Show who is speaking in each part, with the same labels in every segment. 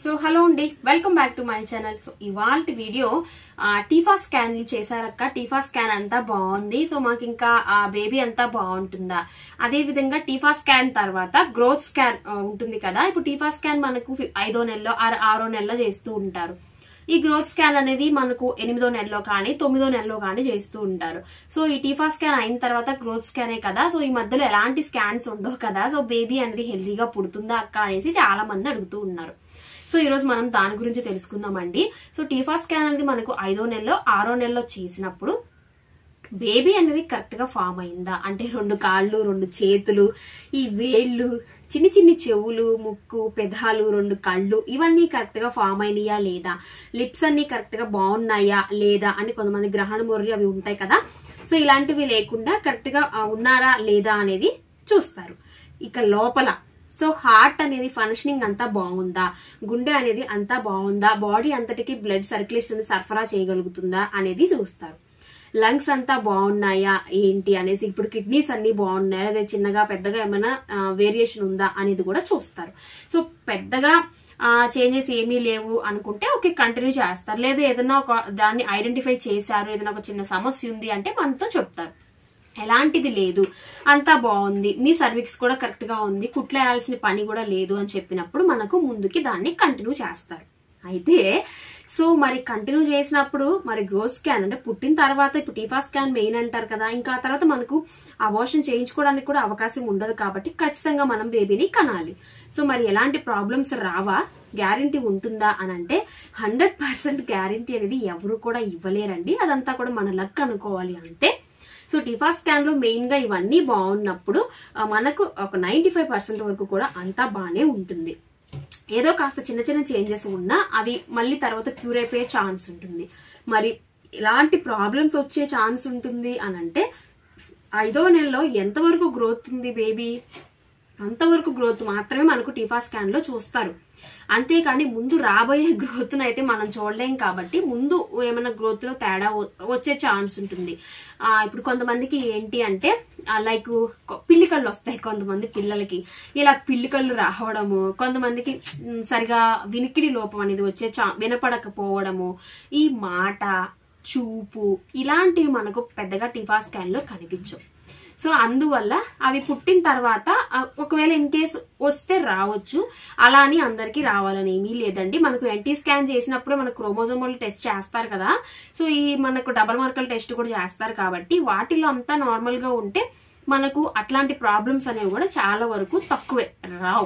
Speaker 1: so hello అండి welcome back to my channel so ఇవాళ video ఆ, టీఫా స్కాన్ చేశారక్క టీఫా స్కాన్ అంతా బాగుంది సో మాకు ఇంకా ఆ బేబీ అంతా బాగుంటుందా అదే విధంగా టీఫా స్కాన్ తర్వాత గ్రోత్ స్కాన్ ఆ, ఉంటుంది కదా ఇప్పుడు టీఫా స్కాన్ మనకు ఫి- ఐదో నెలలో ఆరు ఆరో నెలలో చేస్తూ ఉంటారు ఈ గ్రోత్ స్కాన్ అనేది మనకు ఎనిమిదో నెలలో కానీ తొమ్మిదో నెలలో కానీ చేస్తూ ఉంటారు సో ఈ టీఫా స్కాన్ అయిన తర్వాత గ్రోత్ స్కానే కదా సో ఈ మధ్యలో ఎలాంటి స్కాన్స్ ఉండవు కదా సో బేబీ అనేది హెల్దీగా పుడుతుందా అక్క అనేసి చాలా మంది అడుగుతూ ఉన్నారు సో ఈ రోజు మనం దాని గురించి తెలుసుకుందామండి సో టీఫా స్కాన్ అనేది మనకు ఐదో నెలలో ఆరో నెలలో చేసినప్పుడు బేబీ అనేది కరెక్ట్ గా ఫామ్ అయిందా అంటే రెండు కాళ్ళు రెండు చేతులు ఈ వేళ్ళు చిన్ని చిన్ని చెవులు ముక్కు పెదాలు రెండు కళ్ళు ఇవన్నీ కరెక్ట్ గా ఫామ్ అయినాయా లేదా లిప్స్ అన్ని కరెక్ట్ గా బాగున్నాయా లేదా అని కొంతమంది గ్రహణ మొర్రి అవి ఉంటాయి కదా సో ఇలాంటివి లేకుండా కరెక్ట్ గా ఆ, ఉన్నారా లేదా అనేది చూస్తారు ఇక లోపల సో హార్ట్ అనేది ఫంక్షనింగ్ అంతా బాగుందా గుండె అనేది అంతా బాగుందా బాడీ అంతటికి బ్లడ్ సర్క్యులేషన్ అనేది సరఫరా చేయగలుగుతుందా అనేది చూస్తారు లంగ్స్ అంతా బాగున్నాయా ఏంటి అనేసి ఇప్పుడు కిడ్నీస్ అన్ని బాగున్నాయా లేదా చిన్నగా పెద్దగా ఏమైనా వేరియేషన్ ఉందా అనేది కూడా చూస్తారు సో పెద్దగా చేంజెస్ ఏమీ లేవు అనుకుంటే ఓకే కంటిన్యూ చేస్తారు లేదా ఏదైనా ఒక దాన్ని ఐడెంటిఫై చేశారు ఏదైనా ఒక చిన్న సమస్య ఉంది అంటే మనతో చెప్తారు ఎలాంటిది లేదు అంతా బాగుంది మీ సర్వీక్స్ కూడా కరెక్ట్ గా ఉంది కుట్లేయాల్సిన పని కూడా లేదు అని చెప్పినప్పుడు మనకు ముందుకి దాన్ని కంటిన్యూ చేస్తారు అయితే సో మరి కంటిన్యూ చేసినప్పుడు మరి గ్రోత్ స్కాన్ అంటే పుట్టిన తర్వాత ఇప్పుడు టీఫా స్కాన్ మెయిన్ అంటారు కదా ఇంకా ఆ తర్వాత మనకు అబోషన్ చేయించుకోవడానికి కూడా అవకాశం ఉండదు కాబట్టి ఖచ్చితంగా మనం బేబీని కనాలి సో మరి ఎలాంటి ప్రాబ్లమ్స్ రావా గ్యారంటీ ఉంటుందా అని అంటే హండ్రెడ్ పర్సెంట్ గ్యారంటీ అనేది ఎవరు కూడా ఇవ్వలేరండి అదంతా కూడా మన లక్ అనుకోవాలి అంతే సో టిఫా స్కాన్ లో మెయిన్ గా ఇవన్నీ బాగున్నప్పుడు ఆ, మనకు ఒక నైన్టీ ఫైవ్ పర్సెంట్ వరకు కూడా అంతా బాగానే ఉంటుంది ఏదో కాస్త చిన్న చిన్న చేంజెస్ ఉన్నా అవి మళ్ళీ తర్వాత క్యూర్ అయిపోయే ఛాన్స్ ఉంటుంది మరి ఇలాంటి ప్రాబ్లమ్స్ వచ్చే ఛాన్స్ ఉంటుంది అని అంటే ఐదో నెలలో ఎంతవరకు గ్రోత్ ఉంది బేబీ అంతవరకు గ్రోత్ మాత్రమే మనకు టీఫా స్కాన్ లో చూస్తారు అంతేకాని ముందు రాబోయే గ్రోత్ అయితే మనం చూడలేం కాబట్టి ముందు ఏమైనా గ్రోత్ లో తేడా వ- వచ్చే ఛాన్స్ ఉంటుంది ఆ, ఇప్పుడు కొంతమందికి ఏంటి అంటే లైక్ పిల్లికళ్ళు వస్తాయి కొంతమంది పిల్లలకి ఇలా పిల్లికళ్ళు రావడము కొంతమందికి మ్, సరిగా వినికిడి లోపం అనేది వచ్చే ఛా వినపడకపోవడము ఈ మాట చూపు ఇలాంటివి మనకు పెద్దగా టీఫా స్కాన్ లో కనిపించవు సో అందువల్ల అవి పుట్టిన తర్వాత ఆ, ఒకవేళ ఇన్ కేసు వస్తే రావచ్చు అలా అని అందరికీ రావాలని ఏమీ లేదండి మనకు ఎన్టీ స్కాన్ చేసినప్పుడు మనకు క్రోమోజోమల్ టెస్ట్ చేస్తారు కదా సో ఈ మనకు డబల్ మార్కల్ టెస్ట్ కూడా చేస్తారు కాబట్టి వాటిలో అంతా నార్మల్ గా ఉంటే మనకు అట్లాంటి ప్రాబ్లమ్స్ అనేవి కూడా చాలా వరకు తక్కువే రావు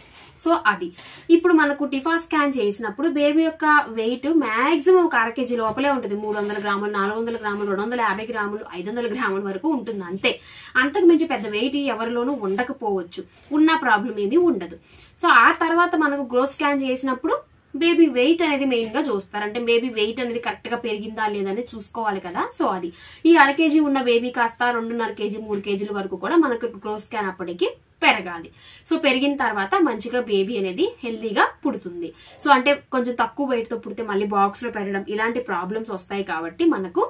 Speaker 1: సో అది ఇప్పుడు మనకు టిఫా స్కాన్ చేసినప్పుడు బేబీ యొక్క వెయిట్ మాక్సిమం ఒక అర కేజీ లోపలే ఉంటుంది మూడు వందల గ్రాములు నాలుగు వందల గ్రాములు రెండు వందల యాభై గ్రాములు ఐదు వందల గ్రాముల వరకు ఉంటుంది అంతే అంతకు మించి పెద్ద వెయిట్ ఎవరిలోనూ ఉండకపోవచ్చు ఉన్న ప్రాబ్లం ఏమీ ఉండదు సో ఆ తర్వాత మనకు గ్రోత్ స్కాన్ చేసినప్పుడు బేబీ వెయిట్ అనేది మెయిన్ గా చూస్తారు అంటే బేబీ వెయిట్ అనేది కరెక్ట్ గా పెరిగిందా లేదని చూసుకోవాలి కదా సో అది ఈ అర కేజీ ఉన్న బేబీ కాస్త రెండున్నర కేజీ మూడు కేజీల వరకు కూడా మనకు గ్రోత్ స్కాన్ అప్పటికి పెరగాలి సో పెరిగిన తర్వాత మంచిగా బేబీ అనేది హెల్దీగా పుడుతుంది సో అంటే కొంచెం తక్కువ వెయిట్ తో పుడితే మళ్ళీ బాక్స్ లో పెట్టడం ఇలాంటి ప్రాబ్లమ్స్ వస్తాయి కాబట్టి మనకు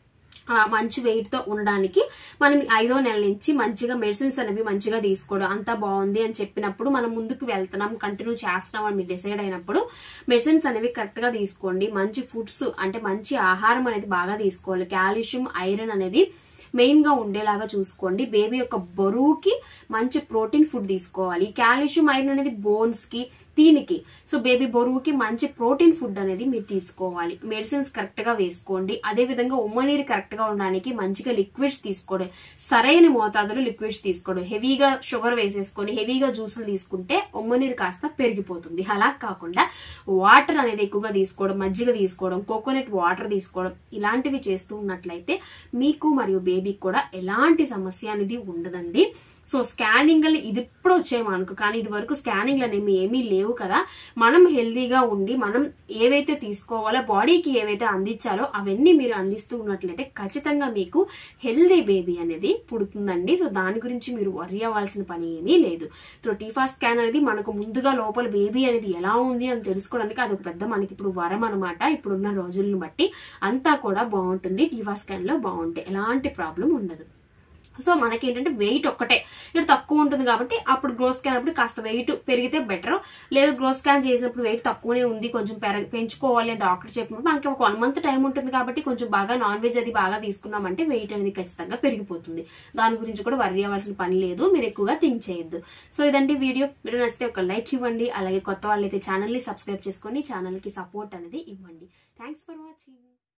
Speaker 1: ఆ, మంచి వెయిట్ తో ఉండడానికి మనం ఈ ఐదో నెల నుంచి మంచిగా మెడిసిన్స్ అనేవి మంచిగా తీసుకోవడం అంతా బాగుంది అని చెప్పినప్పుడు మనం ముందుకు వెళ్తున్నాం కంటిన్యూ చేస్తున్నాం అని మీరు డిసైడ్ అయినప్పుడు మెడిసిన్స్ అనేవి కరెక్ట్ గా తీసుకోండి మంచి ఫుడ్స్ అంటే మంచి ఆహారం అనేది బాగా తీసుకోవాలి కాల్షియం ఐరన్ అనేది మెయిన్ గా ఉండేలాగా చూసుకోండి బేబీ యొక్క బరువుకి మంచి ప్రోటీన్ ఫుడ్ తీసుకోవాలి కాల్షియం ఐరన్ అనేది బోన్స్ కి దీనికి సో బేబీ బరువుకి మంచి ప్రోటీన్ ఫుడ్ అనేది మీరు తీసుకోవాలి మెడిసిన్స్ కరెక్ట్ గా వేసుకోండి అదే విధంగా ఉమ్మనీరు కరెక్ట్ గా ఉండడానికి మంచిగా లిక్విడ్స్ తీసుకోవడం సరైన మోతాదులో లిక్విడ్స్ తీసుకోవడం హెవీగా షుగర్ వేసేసుకొని హెవీగా జ్యూసులు తీసుకుంటే ఉమ్మనీరు కాస్త పెరిగిపోతుంది అలా కాకుండా వాటర్ అనేది ఎక్కువగా తీసుకోవడం మజ్జిగ తీసుకోవడం కోకోనట్ వాటర్ తీసుకోవడం ఇలాంటివి చేస్తూ ఉన్నట్లయితే మీకు మరియు బేబీకి కూడా ఎలాంటి సమస్య అనేది ఉండదండి సో స్కానింగ్ ఇది ఇప్పుడు వచ్చాయి మనకు కానీ ఇది వరకు స్కానింగ్ అనేవి ఏమీ లేవు కదా మనం హెల్దీగా ఉండి మనం ఏవైతే తీసుకోవాలో బాడీకి ఏవైతే అందించాలో అవన్నీ మీరు అందిస్తూ ఉన్నట్లయితే ఖచ్చితంగా మీకు హెల్దీ బేబీ అనేది పుడుతుందండి సో దాని గురించి మీరు వరి అవ్వాల్సిన పని ఏమీ లేదు సో టీఫా స్కాన్ అనేది మనకు ముందుగా లోపల బేబీ అనేది ఎలా ఉంది అని తెలుసుకోవడానికి అది ఒక పెద్ద మనకి ఇప్పుడు వరం అనమాట ఇప్పుడున్న రోజులను బట్టి అంతా కూడా బాగుంటుంది టీఫా స్కాన్ లో బాగుంటాయి ఎలాంటి ప్రాబ్లం ఉండదు సో మనకి ఏంటంటే వెయిట్ ఒక్కటే ఇక్కడ తక్కువ ఉంటుంది కాబట్టి అప్పుడు గ్రోత్ స్కాన్ అప్పుడు కాస్త వెయిట్ పెరిగితే బెటర్ లేదు గ్రోత్ స్కాన్ చేసినప్పుడు వెయిట్ తక్కువనే ఉంది కొంచెం పెరగ పెంచుకోవాలి అని డాక్టర్ చెప్పినప్పుడు మనకి ఒక వన్ మంత్ టైం ఉంటుంది కాబట్టి కొంచెం బాగా నాన్ వెజ్ అది బాగా తీసుకున్నామంటే వెయిట్ అనేది ఖచ్చితంగా పెరిగిపోతుంది దాని గురించి కూడా వరి అవ్వాల్సిన పని లేదు మీరు ఎక్కువగా థింక్ చేయొద్దు సో ఇదండి వీడియో వీడియో నచ్చితే ఒక లైక్ ఇవ్వండి అలాగే కొత్త వాళ్ళైతే ఛానల్ ని సబ్స్క్రైబ్ చేసుకొని ఛానల్ కి సపోర్ట్ అనేది ఇవ్వండి థ్యాంక్స్ ఫర్ వాచింగ్